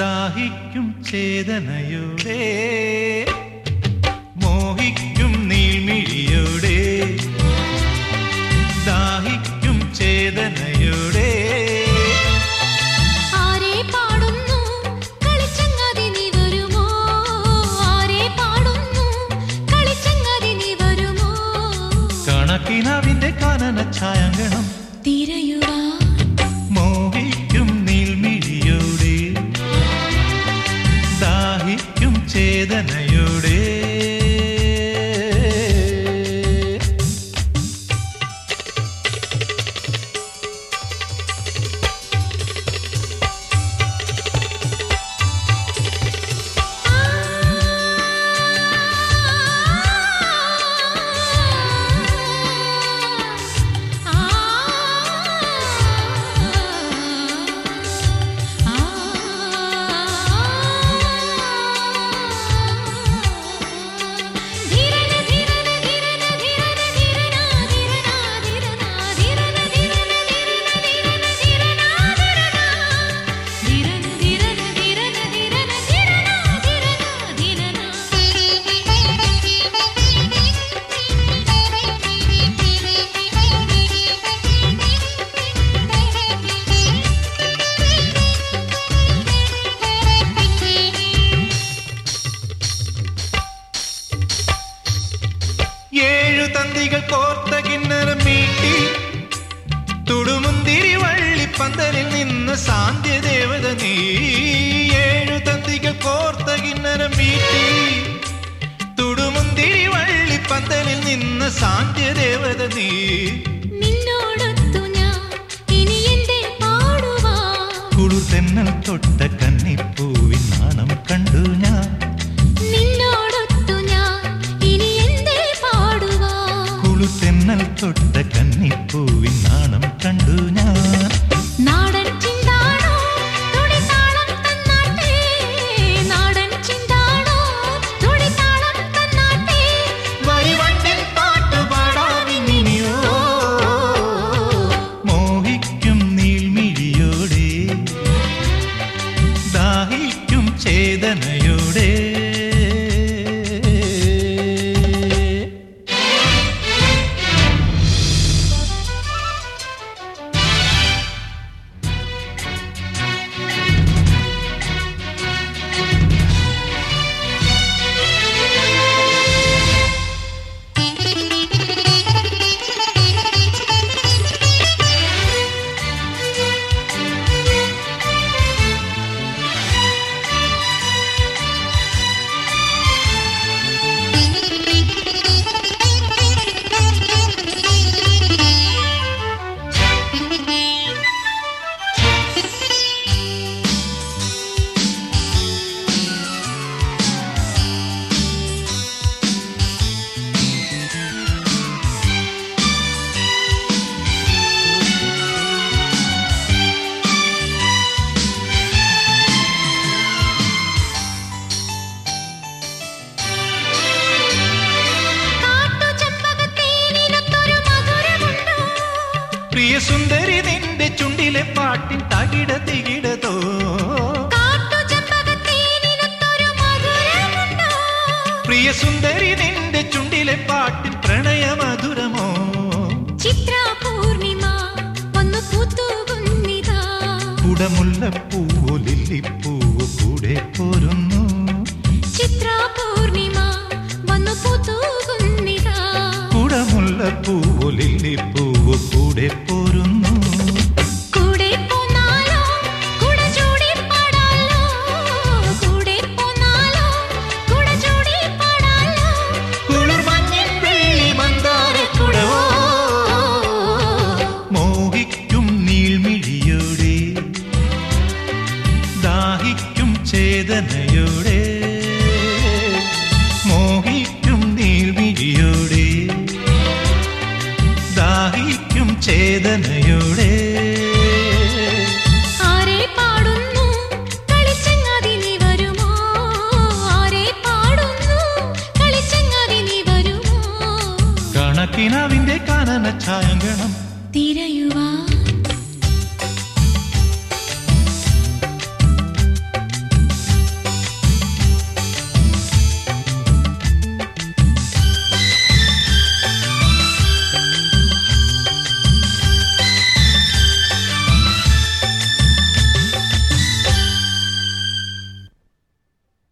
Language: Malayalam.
ദാഹിക്കും ചേതനയോടെ മോഹിക്കും നീൾമിഴിയോടെ ദാഹിക്കും ചേതനയോടെ ആരെ പാടുന്നു കളിച്ചങ്ങാതി നീ വരുമോ ആരെ പാടുന്നു കളിച്ചങ്ങാതി നീ വരുമോ കണക്കിനവിന്റെ കാനന ഛായങ്കണം തിരയുവാ മോഹിക്കും നീൾമിഴിയോടെ ദാഹിക്കും ചേതനയോടെ ഏഴു തന്തികൾ കോർത്ത കിണ്ണരം മീട്ടി തുടുമുന്തിരി വള്ളിപ്പന്തലിൽ നിന്ന് സാന്ധ്യദേവത നീ ഏഴു തന്തികൾ കോർത്ത കിണ്ണരം മീട്ടി തുടുമുന്തിരി വള്ളിപ്പന്തലിൽ നിന്ന് സാന്ധ്യദേവത നീ നിന്നോടൊത്തു ഞാൻ ഇനി എന്റെ പാടുവാ കുളിർ തെന്നൽ തൊട്ട കന്നിപ്പൂവിൻ നാണം കണ്ടു ഞാൻ നിന്നോടൊത്തു ഞാൻ ഇനി എന്തേ പാടുവാ കുളിർ തെന്നൽ തൊട്ട കന്നിപ്പൂവിൻ നാണം കണ്ടു ഞാൻ നാടൻ ചിന്താണോ തുടിതാളം തന്നാട്ടെ നാടൻ ചിന്താണോ തുടിതാളം തന്നാട്ടെ വരിവണ്ടിൻ പാട്ടുപാടാമിനിയോ മോഹിക്കും നീൾമിഴിയോടെ ദാഹിക്കും ചേതനയോടെ കാട്ടുചെമ്പകത്തേനിനൊത്തൊരു മധുരമുണ്ടോ പ്രിയ സുന്ദരി നിന്റെ ചുണ്ടിലെ പാട്ടിൻ തകിട തികിടതോ കാട്ടുചെമ്പകത്തേനിനൊത്തൊരു മധുരമുണ്ടോ പ്രിയ സുന്ദരി നിന്റെ ചുണ്ടിലെ പാട്ടിൻ പ്രണയ മധുരമോ ചിത്ര പൂർണിമ വന്നു പൂത്തുകുന്നിതാ കുടമുല്ലപ്പൂവോ ലില്ലിപ്പൂവോ കൂടെ പോരുന്നു ചിത്ര പൂർണിമ വന്നു പൂത്തുകുന്നിതാ കുടമുല്ലപ്പൂവോ ലില്ലിപ്പൂവോ കൂടെ പോരുന്നു കൂടെ പോന്നാലോ കുട ചൂടി പാടാലോ കൂടെ പോന്നാലോ കുട ചൂടി പാടാലോ കുളിർമഞ്ഞിൻ വെള്ളി മന്ദാരക്കുടവോ മോഹിക്കും നീൾമിഴിയോടെ ദാഹിക്കും ചേതനയോടെ മോഹിക്കും നീൾമിഴിയോടെ ദാഹിക്കും ചേതനയോടെ ആരെ പാടുന്നു കളിച്ചങ്ങാതി നീ വരുമോ ആരെ പാടുന്നു കളിച്ചങ്ങാതി നീ വരുമോ കണക്കിനവിന്റെ കാനന ഛായങ്കണം തിരയുവാൻ